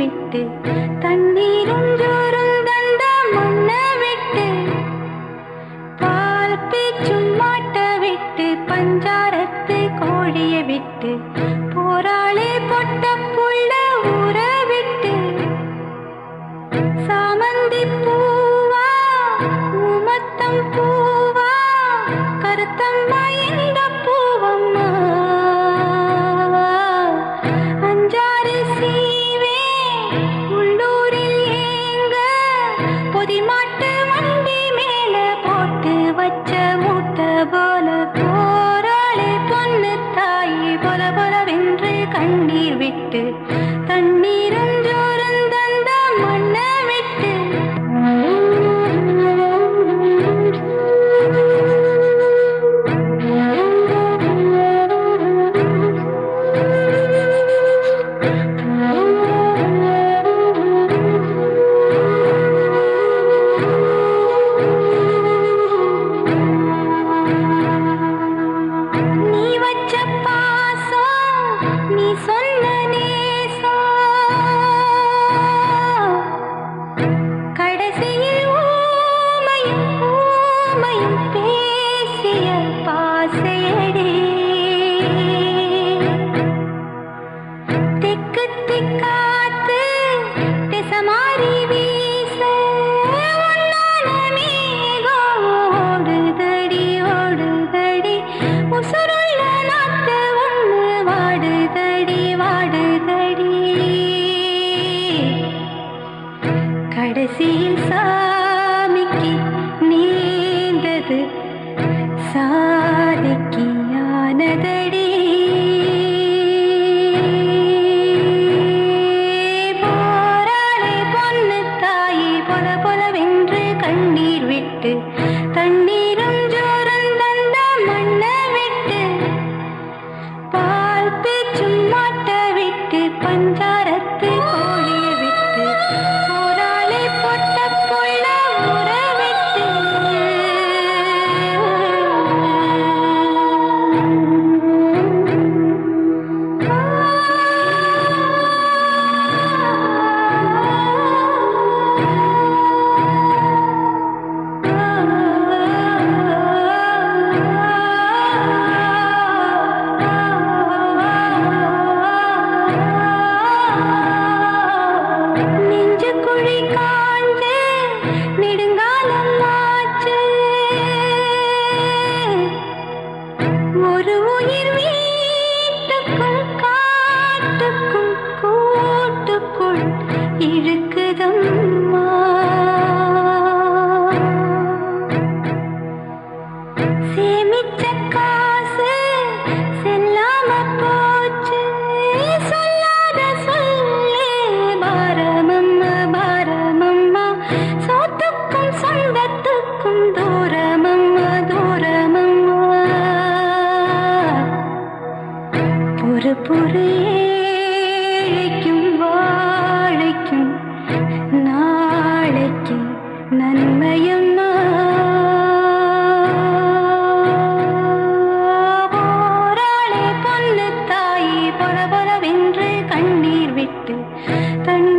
விட்டு தண்ணீரும் ஜோறும் தந்த மண்ண விட்டு பால் பீச்சும் மாட்ட விட்டு பஞ்சாரத்து கோழிய விட்டு போராளி பொட்ட புள்ள ஊற விட்டு சாமந்தி பூவா ஊமத்தம் பூவா கருத்தம்மா இந்த பூவம்மா அஞ்சாறு சீவே உள்ளூரில் ஏங்க பொதிமாட்டு வண்டி மேல போட்டு வச்ச மூட்டை போல போராளி பொண்ணு தாயி பொல பொலவென்று கண்ணீர் விட்டு தண்ணீரும் ஜோறும் தந்த மண்ண விட்டு நீ வச்ச பாசம் நீ சொன்ன நேசம் கடைசியில் ஊமையும் ஊமையும் பேசிய பாசையடி திக்கு திக்காத்து திசை மாறி வீச உன்னால மேகம் ஓடுதடி ஓடுதடி உசுருள்ள நாத்து ஒண்ணு வாடுதடி வாடுதடி கடைசியில் சாமிக்கு நீந்தது சாதிக்கு ஆனதடி போராளி பொண்ணு தாயி பொல பொலவென்று கண்ணீர் விட்டு தண்ணீரும் ஜோறும் தந்த மண்ண விட்டு பால் பேச்சும் மாட்ட விட்டு பஞ்சாரத்து கோழிய விட்டு போராளி பொட்ட புள்ள உற விட்டு நெஞ்சு குழி காஞ்சு நெடுங்காலம் ஆச்சு ஒரு உயிர் வீட்டுக்குள் காட்டுக்கும் கூட்டுக்குள் இழுக்குதம்மா சேமிச்ச காசு செல்லாம போச்சு சொல்லாத சொல்லு பாரமம்மா பாரமம்மா சோத்துக்கும் சொந்தத்துக்கும் தூரமம்மா தூரமம்மா பொறு பொறு ஏழைக்கும் வாழைக்கும் நாளைக்கு நன்மையும் போராளி பொண்ணு தாயி பொல பொலவென்று கண்ணீர் விட்டு தன்